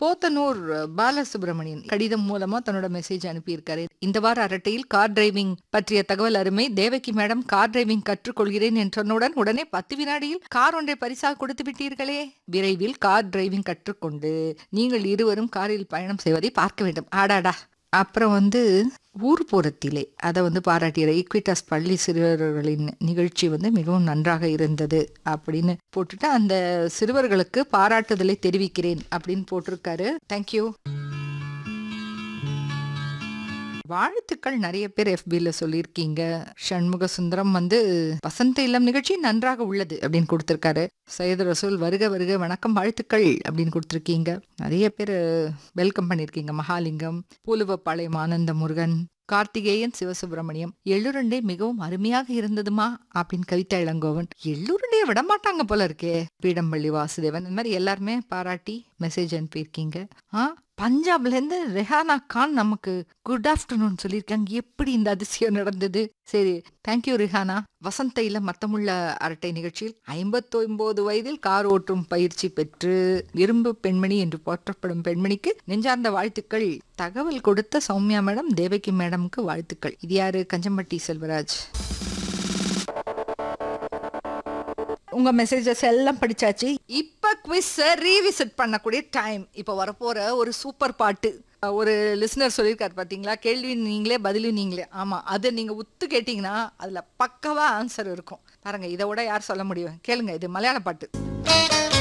போத்தனூர் பாலசுப்ரமணியன் கடிதம் மூலமா தன்னோட மெசேஜ் அனுப்பியிருக்காரு இந்த வார அரட்டையில் கார் டிரைவிங் பற்றிய தகவல் அருமை தேவகி மேடம் கார் டிரைவிங் கற்றுக்கொள்கிறேன் என்றனுடன் உடனே பத்து வினாடியில் கார் ஒன்றை பரிசாக கொடுத்து விட்டீர்களே விரைவில் கார் டிரைவிங் கற்றுக்கொண்டு நீங்கள் இருவரும் காரில் பயணம் செய்வதை பார்க்க வேண்டும் ஆடாடா அப்புறம் வந்து ஊர்ப்புறத்திலே அதை வந்து பாராட்டியற ஈக்விட்டாஸ் பள்ளி சிறுவர்களின் நிகழ்ச்சி வந்து மிகவும் நன்றாக இருந்தது அப்படின்னு போட்டுட்டு அந்த சிறுவர்களுக்கு பாராட்டுதலை தெரிவிக்கிறேன் அப்படின்னு போட்டிருக்காரு தேங்க்யூ வாழ்த்துக்கள் நிறைய பேர் FB-ல சொல்லியிருக்கீங்க சண்முக சுந்தரம் வந்து வசந்த இல்லம் நிகழ்ச்சி நன்றாக உள்ளது அப்படின்னு கொடுத்திருக்காரு சையது ரசூல் வருக வருக வணக்கம் வாழ்த்துக்கள் அப்படின்னு கொடுத்திருக்கீங்க நிறைய பேர் வெல்கம் பண்ணியிருக்கீங்க மகாலிங்கம் பூலுவப்பாளையம் ஆனந்த முருகன் கார்த்திகேயன் சிவசுப்பிரமணியம் எள்ளுருண்டை மிகவும் அருமையாக இருந்ததுமா அப்படின்னு கவிதா இளங்கோவன் எள்ளுருண்டையை விட மாட்டாங்க போல இருக்கே பீடம்பள்ளி வாசுதேவன் இந்த மாதிரி எல்லாருமே பாராட்டி மெசேஜ் அனுப்பியிருக்கீங்க ஆ பஞ்சாப்ல இருந்து ரெஹானா கான் நமக்கு குட் ஆஃப்டர்நூன் சொல்லியிருக்காங்க எப்படி இந்த அதிசயம் நடந்தது சரி தேங்க்யூ ரிஹானா வசந்த இல்லம் மத்தமுள்ள அரட்டை நிகழ்ச்சியில் ஐம்பத்தொன்பது வயதில் கார் ஓட்டும் பயிற்சி பெற்று இரும்பு பெண்மணி என்று போற்றப்படும் பெண்மணிக்கு நெஞ்சார்ந்த வாழ்த்துக்கள் தகவல் கொடுத்த சௌமியா மேடம் தேவகி மேடம்க்கு வாழ்த்துக்கள் இது யாரு கஞ்சம்பட்டி செல்வராஜ் உங்க மெசேஜஸ் எல்லாம் படிச்சாச்சு இப்ப குவிஸ் ரீவிசிட் பண்ணக்கூடிய டைம் இப்ப வரப்போற ஒரு சூப்பர் பாட்டு ஒரு லிசனர் சொல்லியிருக்காரு பாத்தீங்களா கேள்வி நீங்களே பதிலும் நீங்களே ஆமா அதை நீங்க உத்து கேட்டீங்கன்னா அதுல பக்கவா ஆன்சர் இருக்கும் பாருங்க இதை விட யார் சொல்ல முடியும் கேளுங்க இது மலையாள பாட்டு